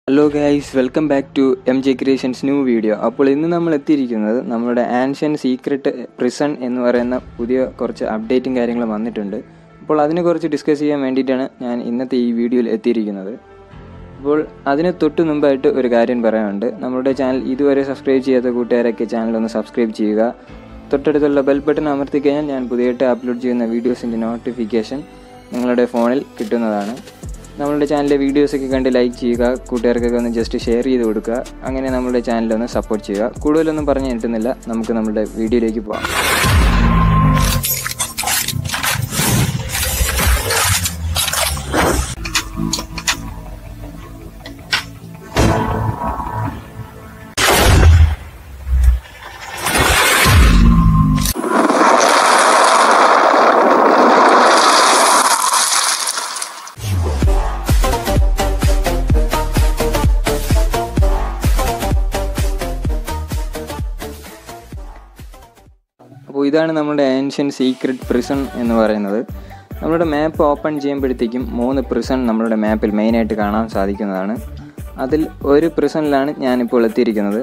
hello guys welcome back to M J creations new video അപ്പോൾ ഇന്ന് നമ്മൾ എത്തിയിരിക്കുന്നത് നമ്മുടെ ആൻഷ്യൻ സീക്രട്ട് പ്രിസൺ എന്ന് പറയുന്ന പുതിയ കുറച്ച് അപ്ഡേറ്റും കാര്യങ്ങളും വന്നിട്ടുണ്ട് അപ്പോൾ അതിനെക്കുറിച്ച് ഡിസ്കസ് ചെയ്യാൻ വേണ്ടിയിട്ടാണ് ഞാൻ ഇന്നത്തെ ഈ വീഡിയോയിൽ എത്തിയിരിക്കുന്നത് അപ്പോൾ അതിന് തൊട്ട് മുമ്പായിട്ട് ഒരു കാര്യം പറയാനുണ്ട് നമ്മുടെ ചാനൽ ഇതുവരെ സബ്സ്ക്രൈബ് ചെയ്യാത്ത കൂട്ടുകാരൊക്കെ ചാനൽ ഒന്ന് സബ്സ്ക്രൈബ് ചെയ്യുക തൊട്ടടുത്തുള്ള ബെൽ ബട്ടൺ അമർത്തി കഴിഞ്ഞാൽ ഞാൻ പുതിയതായിട്ട് അപ്ലോഡ് ചെയ്യുന്ന വീഡിയോസിൻ്റെ നോട്ടിഫിക്കേഷൻ നിങ്ങളുടെ ഫോണിൽ കിട്ടുന്നതാണ് നമ്മളുടെ ചാനലിലെ വീഡിയോസൊക്കെ കണ്ട് ലൈക്ക് ചെയ്യുക കൂട്ടുകാർക്കൊക്കെ ഒന്ന് ജസ്റ്റ് ഷെയർ ചെയ്ത് കൊടുക്കുക അങ്ങനെ നമ്മളുടെ ചാനലൊന്ന് സപ്പോർട്ട് ചെയ്യുക കൂടുതലൊന്നും പറഞ്ഞു കിട്ടുന്നില്ല നമുക്ക് നമ്മുടെ വീഡിയോയിലേക്ക് പോകാം അപ്പോൾ ഇതാണ് നമ്മുടെ ഏൻഷ്യൻ സീക്രട്ട് പ്രിസൺ എന്ന് പറയുന്നത് നമ്മുടെ മാപ്പ് ഓപ്പൺ ചെയ്യുമ്പോഴത്തേക്കും മൂന്ന് പ്രിസൺ നമ്മുടെ മാപ്പിൽ മെയിനായിട്ട് കാണാൻ സാധിക്കുന്നതാണ് അതിൽ ഒരു പ്രിസണിലാണ് ഞാനിപ്പോൾ എത്തിയിരിക്കുന്നത്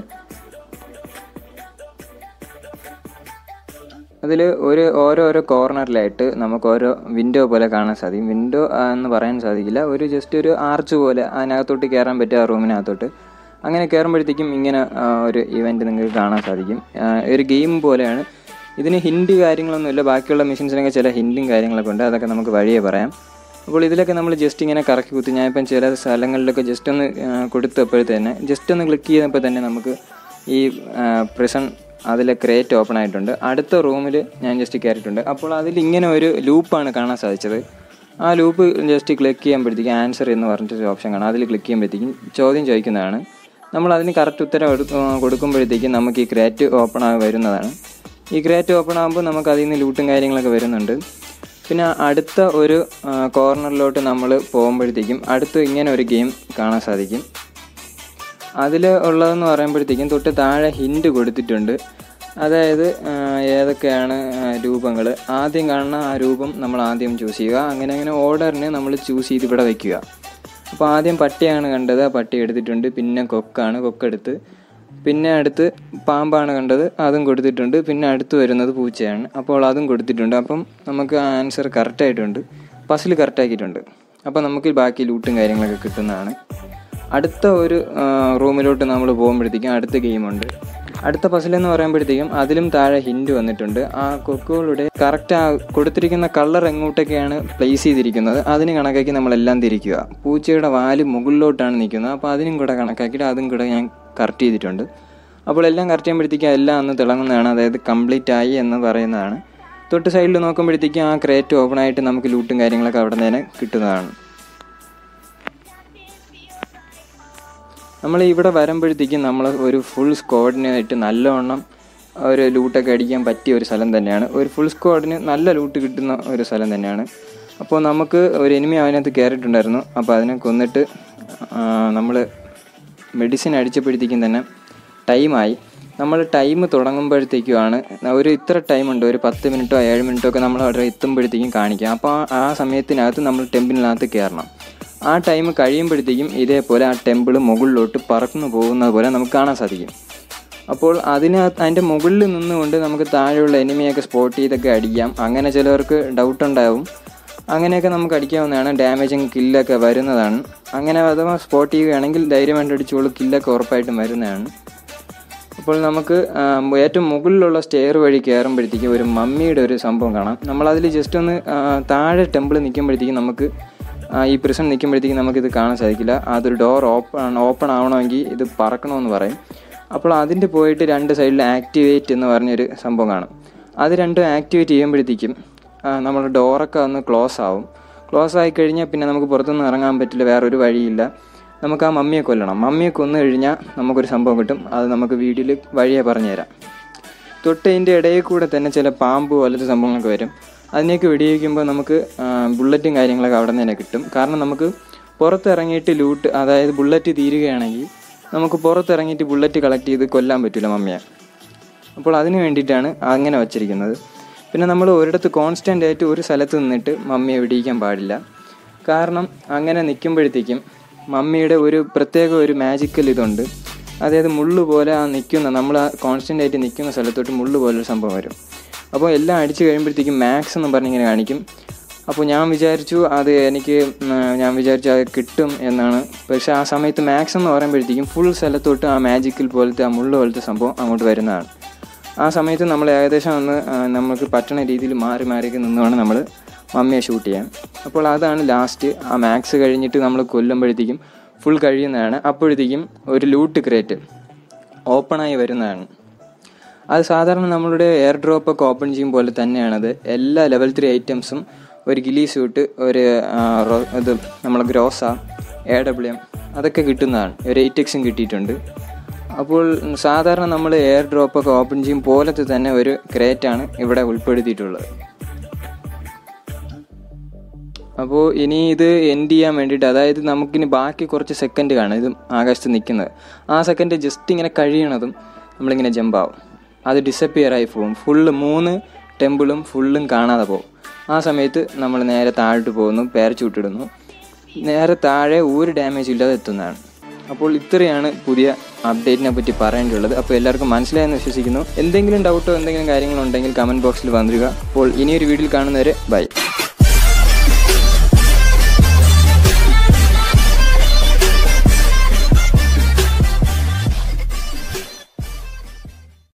അതിൽ ഒരു ഓരോരോ കോർണറിലായിട്ട് നമുക്ക് ഓരോ വിൻഡോ പോലെ കാണാൻ സാധിക്കും വിൻഡോ എന്ന് പറയാൻ സാധിക്കില്ല ഒരു ജസ്റ്റ് ഒരു ആർച്ച് പോലെ അതിനകത്തോട്ട് കയറാൻ പറ്റുക ആ റൂമിനകത്തോട്ട് അങ്ങനെ കയറുമ്പോഴത്തേക്കും ഇങ്ങനെ ആ, ഒരു ഇവൻറ്റ് നിങ്ങൾക്ക് കാണാൻ സാധിക്കും ആ, ഒരു ഗെയിം പോലെയാണ് ഇതിന് ഹിൻഡ് കാര്യങ്ങളൊന്നുമില്ല ബാക്കിയുള്ള മെഷീൻസിനൊക്കെ ചില ഹിൻഡും കാര്യങ്ങളൊക്കെ ഉണ്ട് അതൊക്കെ നമുക്ക് വഴിയേ പറയാം അപ്പോൾ ഇതിലൊക്കെ നമ്മൾ ജസ്റ്റ് ഇങ്ങനെ കറക്കി കുത്തി ഞാനിപ്പം ചില സ്ഥലങ്ങളിലൊക്കെ ജസ്റ്റ് ഒന്ന് ആ, കൊടുത്തപ്പോഴത്തേന് ജസ്റ്റ് ഒന്ന് ക്ലിക്ക് ചെയ്തപ്പോൾ തന്നെ നമുക്ക് ഈ പ്രിസൺ അതിലെ ക്രേറ്റ് ഓപ്പൺ ആയിട്ടുണ്ട് അടുത്ത റൂമിൽ ഞാൻ ജസ്റ്റ് കയറിയിട്ടുണ്ട് അപ്പോൾ അതിൽ ഇങ്ങനെ ഒരു ലൂപ്പാണ് കാണാൻ സാധിച്ചത് ആ ലൂപ്പ് ജസ്റ്റ് ക്ലിക്ക് ചെയ്യുമ്പോഴത്തേക്കും ആൻസർ എന്ന് പറഞ്ഞിട്ടൊരു ഓപ്ഷൻ കാണാം അതിൽ ക്ലിക്ക് ചെയ്യുമ്പോഴത്തേക്കും ചോദ്യം ചോദിക്കുന്നതാണ് നമ്മൾ അതിന് കറക്റ്റ് ഉത്തരം എടു- ആ, കൊടുക്കുമ്പോഴത്തേക്കും നമുക്ക് ഈ ക്രേറ്റ് ഓപ്പൺ ആയി വരുന്നതാണ് ഈ ക്രേറ്റ് ഓപ്പൺ ആകുമ്പോൾ നമുക്ക് അതിൽ നിന്ന് ലൂട്ടും കാര്യങ്ങളൊക്കെ വരുന്നുണ്ട് പിന്നെ അടുത്ത ഒരു കോർണറിലോട്ട് നമ്മൾ പോകുമ്പോഴത്തേക്കും അടുത്ത് ഇങ്ങനെ ഒരു ഗെയിം കാണാൻ സാധിക്കും അതിൽ ഉള്ളതെന്ന് പറയുമ്പോഴത്തേക്കും തൊട്ട് താഴെ ഹിൻഡ് കൊടുത്തിട്ടുണ്ട് അതായത് ആ, ഏതൊക്കെയാണ് രൂപങ്ങൾ ആദ്യം കാണുന്ന ആ രൂപം നമ്മൾ ആദ്യം ചൂസ് ചെയ്യുക അങ്ങനെ അങ്ങനെ ഓർഡറിന് നമ്മൾ ചൂസ് ചെയ്ത് ഇവിടെ വയ്ക്കുക അപ്പോൾ ആദ്യം പട്ടിയാണ് കണ്ടത് ആ പട്ടി എടുത്തിട്ടുണ്ട് പിന്നെ കൊക്കാണ് കൊക്കെടുത്ത് പിന്നെ അടുത്ത് പാമ്പാണ് കണ്ടത് അതും കൊടുത്തിട്ടുണ്ട് പിന്നെ അടുത്ത് വരുന്നത് പൂച്ചയാണ് അപ്പോൾ അതും കൊടുത്തിട്ടുണ്ട് അപ്പം നമുക്ക് ആൻസർ കറക്റ്റായിട്ടുണ്ട് പസിൽ കറക്റ്റാക്കിയിട്ടുണ്ട് അപ്പോൾ നമുക്ക് ബാക്കി ലൂട്ടും കാര്യങ്ങളൊക്കെ കിട്ടുന്നതാണ് അടുത്ത ഒരു ആ, റൂമിലോട്ട് നമ്മൾ പോകുമ്പോഴത്തേക്കും അടുത്ത ഗെയിമുണ്ട് അടുത്ത പസിൽ എന്ന് പറയുമ്പോഴത്തേക്കും അതിലും താഴെ ഹിൻഡ് വന്നിട്ടുണ്ട് ആ കൊക്കുകളുടെ കറക്റ്റ് ആ കൊടുത്തിരിക്കുന്ന കളർ എങ്ങോട്ടൊക്കെയാണ് പ്ലേസ് ചെയ്തിരിക്കുന്നത് അതിന് കണക്കാക്കി നമ്മളെല്ലാം തിരിക്കുക പൂച്ചയുടെ വാല് മുകളിലോട്ടാണ് നിൽക്കുന്നത് അപ്പോൾ അതിനും കൂടെ കണക്കാക്കിയിട്ട് അതും കൂടെ ഞാൻ കറക്റ്റ് ചെയ്തിട്ടുണ്ട് അപ്പോൾ എല്ലാം കറക്റ്റ് ചെയ്യുമ്പോഴത്തേക്കും എല്ലാം അന്ന് തിളങ്ങുന്നതാണ് അതായത് കംപ്ലീറ്റ് ആയി എന്ന് പറയുന്നതാണ് തൊട്ട് സൈഡിൽ നോക്കുമ്പോഴത്തേക്കും ആ ക്രേറ്റ് ഓപ്പൺ ആയിട്ട് നമുക്ക് ലൂട്ടും കാര്യങ്ങളൊക്കെ അവിടെ നിന്ന് തന്നെ കിട്ടുന്നതാണ് നമ്മൾ ഇവിടെ വരുമ്പോഴത്തേക്കും നമ്മൾ ഒരു ഫുൾ സ്ക്വാഡിനായിട്ട് നല്ലവണ്ണം ഒരു ലൂട്ടൊക്കെ അടിക്കാൻ പറ്റിയ ഒരു സ്ഥലം തന്നെയാണ് ഒരു ഫുൾ സ്ക്വാഡിന് നല്ല ലൂട്ട് കിട്ടുന്ന ഒരു സ്ഥലം തന്നെയാണ് അപ്പോൾ നമുക്ക് ഒരു എനിമി അതിനകത്ത് കയറിയിട്ടുണ്ടായിരുന്നു അപ്പോൾ അതിനെ കൊന്നിട്ട് നമ്മൾ മെഡിസിൻ അടിച്ചപ്പോഴത്തേക്കും തന്നെ ടൈമായി നമ്മൾ ടൈം തുടങ്ങുമ്പോഴത്തേക്കുമാണ് ഒരു ഇത്ര ടൈമുണ്ട് ഒരു പത്ത് മിനിറ്റോ ഏഴ് മിനിറ്റോ ഒക്കെ നമ്മൾ അവിടെ എത്തുമ്പോഴത്തേക്കും കാണിക്കാം അപ്പോൾ ആ- ആ സമയത്തിനകത്ത് നമ്മൾ ടെമ്പിളിനകത്ത് കയറണം ആ ടൈം കഴിയുമ്പോഴത്തേക്കും ഇതേപോലെ ആ ടെമ്പിൾ മുകളിലോട്ട് പറന്നു പോകുന്നത് പോലെ നമുക്ക് കാണാൻ സാധിക്കും അപ്പോൾ അതിനകത്ത് അതിൻ്റെ മുകളിൽ നിന്നുകൊണ്ട് നമുക്ക് താഴെയുള്ള എനിമിയൊക്കെ സ്പോട്ട് ചെയ്തൊക്കെ അടിക്കാം അങ്ങനെ ചിലവർക്ക് ഡൗട്ട് ഉണ്ടാവും അങ്ങനെയൊക്കെ നമുക്ക് അടിക്കാവുന്നതാണ് ഡാമേജും കില്ലൊക്കെ വരുന്നതാണ് അങ്ങനെ അഥവാ സ്പോട്ട് ചെയ്യുകയാണെങ്കിൽ ധൈര്യമായിട്ട് അടിച്ചോളൂ കില്ലൊക്കെ ഉറപ്പായിട്ടും വരുന്നതാണ് അപ്പോൾ നമുക്ക് ആ, ഏറ്റവും മുകളിലുള്ള സ്റ്റെയർ വഴി കയറുമ്പോഴത്തേക്കും ഒരു മമ്മിയുടെ ഒരു സംഭവം കാണാം നമ്മളതിൽ ജസ്റ്റ് ഒന്ന് ആ, താഴെ ടെമ്പിൾ നിൽക്കുമ്പോഴത്തേക്കും നമുക്ക് ആ, ഈ പ്രിസൺ നിൽക്കുമ്പോഴത്തേക്കും നമുക്കിത് കാണാൻ സാധിക്കില്ല അതൊരു ഡോർ ഓപ്പൺ ഓപ്പൺ ആവണമെങ്കിൽ ഇത് പറക്കണമെന്ന് പറയും അപ്പോൾ അതിൻ്റെ പോയിട്ട് രണ്ട് സൈഡിൽ ആക്ടിവേറ്റ് എന്ന് പറഞ്ഞൊരു സംഭവം കാണും അത് രണ്ടും ആക്ടിവേറ്റ് ചെയ്യുമ്പോഴത്തേക്കും ആ, നമ്മുടെ ഡോറൊക്കെ ഒന്ന് ക്ലോസ് ആവും ക്ലോസ് ആയി കഴിഞ്ഞാൽ പിന്നെ നമുക്ക് പുറത്തുനിന്ന് ഇറങ്ങാൻ പറ്റില്ല വേറൊരു വഴിയില്ല നമുക്ക് ആ മമ്മിയെ കൊല്ലണം മമ്മിയെ കൊന്നു കഴിഞ്ഞാൽ നമുക്കൊരു സംഭവം കിട്ടും അത് നമുക്ക് വീഡിയോയിൽ വഴിയെ പറഞ്ഞുതരാം തൊട്ട് അതിൻ്റെ ഇടയിൽ കൂടെ തന്നെ ചില പാമ്പ് പോലത്തെ സംഭവങ്ങളൊക്കെ വരും അതിനെയൊക്കെ വെടിവെക്കുമ്പോൾ നമുക്ക് ആ, ബുള്ളറ്റും കാര്യങ്ങളൊക്കെ അവിടെ നിന്ന് തന്നെ കിട്ടും കാരണം നമുക്ക് പുറത്തിറങ്ങിയിട്ട് ലൂട്ട് അതായത് ബുള്ളറ്റ് തീരുകയാണെങ്കിൽ നമുക്ക് പുറത്തിറങ്ങിയിട്ട് ബുള്ളറ്റ് കളക്ട് ചെയ്ത് കൊല്ലാൻ പറ്റില്ല മമ്മിയെ അപ്പോൾ അതിന് വേണ്ടിയിട്ടാണ് അങ്ങനെ വച്ചിരിക്കുന്നത് പിന്നെ നമ്മൾ ഒരിടത്ത് കോൺസ്റ്റൻ്റ് ആയിട്ട് ഒരു സ്ഥലത്ത് നിന്നിട്ട് മമ്മിയെ വെടിയിക്കാൻ പാടില്ല കാരണം അങ്ങനെ നിൽക്കുമ്പോഴത്തേക്കും മമ്മിയുടെ ഒരു പ്രത്യേക ഒരു മാജിക്കൽ ഇതുണ്ട് അതായത് മുള്ളു പോലെ ആ നിൽക്കുന്ന നമ്മൾ ആ കോൺസ്റ്റൻ്റ് ആയിട്ട് നിൽക്കുന്ന സ്ഥലത്തോട്ട് മുള്ളു പോലെ ഒരു സംഭവം വരും അപ്പോൾ എല്ലാം അടിച്ച് കഴിയുമ്പോഴത്തേക്കും മാക്സ് എന്ന് പറഞ്ഞിങ്ങനെ കാണിക്കും അപ്പോൾ ഞാൻ വിചാരിച്ചു അത് എനിക്ക് ഉം, ഞാൻ വിചാരിച്ചു അത് കിട്ടും എന്നാണ് പക്ഷേ ആ സമയത്ത് മാക്സ് എന്ന് പറയുമ്പോഴത്തേക്കും ഫുൾ സ്ഥലത്തോട്ട് ആ മാജിക്കൽ പോലത്തെ ആ മുള്ളു പോലത്തെ സംഭവം അങ്ങോട്ട് വരുന്നതാണ് ആ സമയത്ത് നമ്മൾ ഏകദേശം ഒന്ന് ആ, നമുക്ക് പറ്റണ രീതിയിൽ മാറി മാറിയൊക്കെ നിന്നുകൊണ്ട് നമ്മൾ മമ്മിയെ ഷൂട്ട് ചെയ്യാൻ അപ്പോൾ അതാണ് ലാസ്റ്റ് ആ മാക്സ് കഴിഞ്ഞിട്ട് നമ്മൾ കൊല്ലുമ്പോഴത്തേക്കും ഫുൾ കഴിയുന്നതാണ് അപ്പോഴത്തേക്കും ഒരു ലൂട്ട് ക്രേറ്റ് ഓപ്പണായി വരുന്നതാണ് അത് സാധാരണ നമ്മളുടെ എയർ ഡ്രോപ്പ് ഒക്കെ ഓപ്പൺ ചെയ്യും പോലെ തന്നെയാണത് എല്ലാ ലെവൽ ത്രീ ഐറ്റംസും ഒരു ഗിലി സ്യൂട്ട് ഒരു ആ, റോ- ഇത് നമ്മളെ ഗ്രോസ എ ഡബ്ല്യു എം അതൊക്കെ കിട്ടുന്നതാണ് ഒരു എയ്റ്റ് എക്സും കിട്ടിയിട്ടുണ്ട് അപ്പോൾ സാധാരണ നമ്മൾ എയർ ഡ്രോപ്പ് ഒക്കെ ഓപ്പൺ ചെയ്യും പോലത്തെ തന്നെ ഒരു ക്രേറ്റാണ് ഇവിടെ ഉൾപ്പെടുത്തിയിട്ടുള്ളത് അപ്പോൾ ഇനി ഇത് എൻഡ് ചെയ്യാൻ വേണ്ടിയിട്ട് അതായത് നമുക്കിനി ബാക്കി കുറച്ച് സെക്കൻഡ് കാണും ഇത് ആകാശത്ത് നിൽക്കുന്നത് ആ സെക്കൻഡ് ജസ്റ്റ് ഇങ്ങനെ കഴിയണതും നമ്മളിങ്ങനെ ജമ്പാവും അത് ഡിസപ്പിയർ ആയി പോകും ഫുള്ള് മൂന്ന് ടെമ്പിളും ഫുള്ളും കാണാതെ പോകും ആ സമയത്ത് നമ്മൾ നേരെ താഴോട്ട് പോകുന്നു പേരച്ചൂട്ടിടുന്നു നേരെ താഴെ ഒരു ഡാമേജ് ഇല്ലാതെ എത്തുന്നതാണ് അപ്പോൾ ഇത്രയാണ് പുതിയ അപ്ഡേറ്റിനെ പറ്റി പറയേണ്ടതുള്ളത് അപ്പോൾ എല്ലാവർക്കും മനസ്സിലായെന്ന് വിശ്വസിക്കുന്നു എന്തെങ്കിലും ഡൗട്ടോ എന്തെങ്കിലും കാര്യങ്ങളോ ഉണ്ടെങ്കിൽ കമൻറ്റ് ബോക്സിൽ വന്നിരിക അപ്പോൾ ഇനിയൊരു വീഡിയോയിൽ കാണുന്നവരെ ബൈ